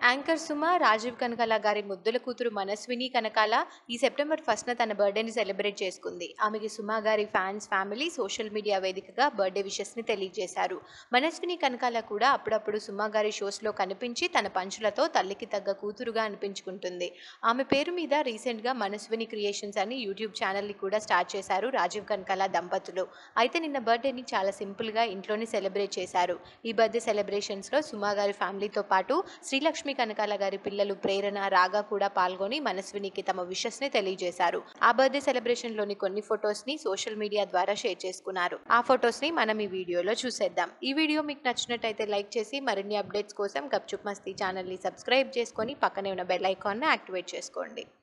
anchor Suma Rajiv Kanakala గారి ముద్దుల కూతురు మనస్విని కనకాల ఈ సెప్టెంబర్ ఫస్ట్న తన బర్త్డేని సెలబ్రేట్ చేసుకుంది ఆమెకి సుమ గారి ఫ్యాన్స్ ఫ్యామిలీ సోషల్ మీడియా వేదికగా బర్త్డే విషెస్ని తెలియజేశారు మనస్విని కనకాల కూడా అప్పుడప్పుడు సుమ గారి షోస్లో కనిపించి తన పంచులతో తల్లికి తగ్గ కూతురుగా అనిపించుకుంటుంది ఆమె పేరు మీద రీసెంట్గా మనస్విని క్రియేషన్స్ అని యూట్యూబ్ ఛానల్ని కూడా స్టార్ట్ చేశారు రాజీవ్ కనకాల దంపతులు అయితే నిన్న బర్త్డేని చాలా సింపుల్గా ఇంట్లోనే సెలబ్రేట్ చేశారు ఈ బర్త్డే సెలబ్రేషన్స్లో సుమ గారి ఫ్యామిలీతో పాటు శ్రీలక్ష్మి కనకాల గారి పిల్లలు ప్రేరణ రాగా కూడా పాల్గొని మనస్వినికి తమ విషెస్ని తెలియజేశారు ఆ బర్త్డే సెలబ్రేషన్లోని కొన్ని ఫొటోస్ని సోషల్ మీడియా ద్వారా షేర్ చేసుకున్నారు ఆ ఫొటోస్ని మనం ఈ వీడియోలో చూసేద్దాం ఈ వీడియో మీకు నచ్చినట్టయితే లైక్ చేసి మరిన్ని అప్డేట్స్ కోసం గప్చుప్ మస్తీ ఛానల్ని సబ్స్క్రైబ్ చేసుకొని పక్కనే ఉన్న బెల్ ఐకాన్ని యాక్టివేట్ చేసుకోండి